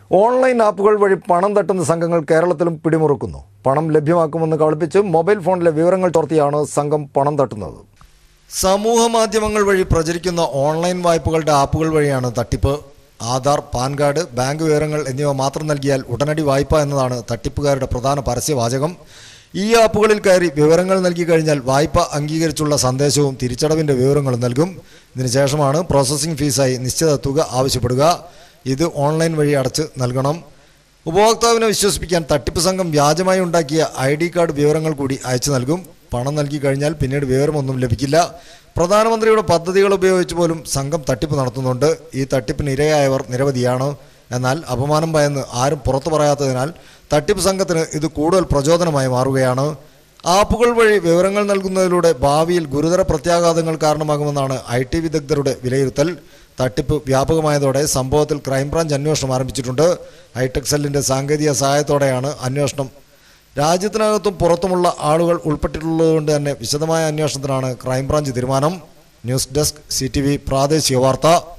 online ആപ്പുകൾ വഴി പണം തട്ടുന്ന സംഘങ്ങൾ കേരളത്തിലും പിടിമുറുക്കുന്നു പണം ലഭ്യമാക്കുമെന്ന് കളിപ്പിച്ച് മൊബൈൽ ഫോണിലെ വിവരങ്ങൾ ചോർത്തിയാണ് സംഘം പണം തട്ടുന്നത് സമൂഹ മാധ്യമങ്ങൾ വഴി പ്രചരിക്കുന്ന ഓൺലൈൻ വായ്പകളുടെ ആപ്പുകൾ വഴിയാണ് തട്ടിപ്പ് ആധാർ പാൻ കാർഡ് ബാങ്ക് വിവരങ്ങൾ എന്നിവ മാത്രം നൽകിയാൽ ഉടനടി വായ്പ എന്നതാണ് തട്ടിപ്പുകാരുടെ പ്രധാന പരസ്യവാചകം ഈ ആപ്പുകളിൽ കയറി വിവരങ്ങൾ നൽകി കഴിഞ്ഞാൽ വായ്പ അംഗീകരിച്ചുള്ള സന്ദേശവും തിരിച്ചടവിൻ്റെ വിവരങ്ങളും നൽകും ഇതിനുശേഷമാണ് പ്രോസസ്സിംഗ് ഫീസായി നിശ്ചിത തുക ആവശ്യപ്പെടുക ഇത് ഓൺലൈൻ വഴി അടച്ച് നൽകണം ഉപഭോക്താവിനെ വിശ്വസിപ്പിക്കാൻ തട്ടിപ്പ് സംഘം വ്യാജമായി ഉണ്ടാക്കിയ ഐ ഡി കാർഡ് വിവരങ്ങൾ കൂടി അയച്ചു നൽകും പണം നൽകി കഴിഞ്ഞാൽ പിന്നീട് വിവരമൊന്നും ലഭിക്കില്ല പ്രധാനമന്ത്രിയുടെ പദ്ധതികൾ ഉപയോഗിച്ച് പോലും സംഘം തട്ടിപ്പ് നടത്തുന്നുണ്ട് ഈ തട്ടിപ്പിന് ഇരയായവർ നിരവധിയാണ് എന്നാൽ അപമാനം ഭയന്ന് ആരും പുറത്തു പറയാത്തതിനാൽ തട്ടിപ്പ് സംഘത്തിന് ഇത് കൂടുതൽ പ്രചോദനമായി മാറുകയാണ് ആപ്പുകൾ വഴി വിവരങ്ങൾ നൽകുന്നതിലൂടെ ഭാവിയിൽ ഗുരുതര പ്രത്യാഘാതങ്ങൾ കാരണമാകുമെന്നാണ് ഐ ടി വിദഗ്ധരുടെ വിലയിരുത്തൽ തട്ടിപ്പ് വ്യാപകമായതോടെ സംഭവത്തിൽ ക്രൈംബ്രാഞ്ച് അന്വേഷണം ആരംഭിച്ചിട്ടുണ്ട് ഹൈടെക് സെല്ലിന്റെ സാങ്കേതിക സഹായത്തോടെയാണ് അന്വേഷണം രാജ്യത്തിനകത്തും പുറത്തുമുള്ള ആളുകൾ ഉൾപ്പെട്ടിട്ടുള്ളതുകൊണ്ട് തന്നെ വിശദമായ അന്വേഷണത്തിനാണ് ക്രൈംബ്രാഞ്ച് തീരുമാനം ന്യൂസ് ഡെസ്ക് സി പ്രാദേശിക വാർത്ത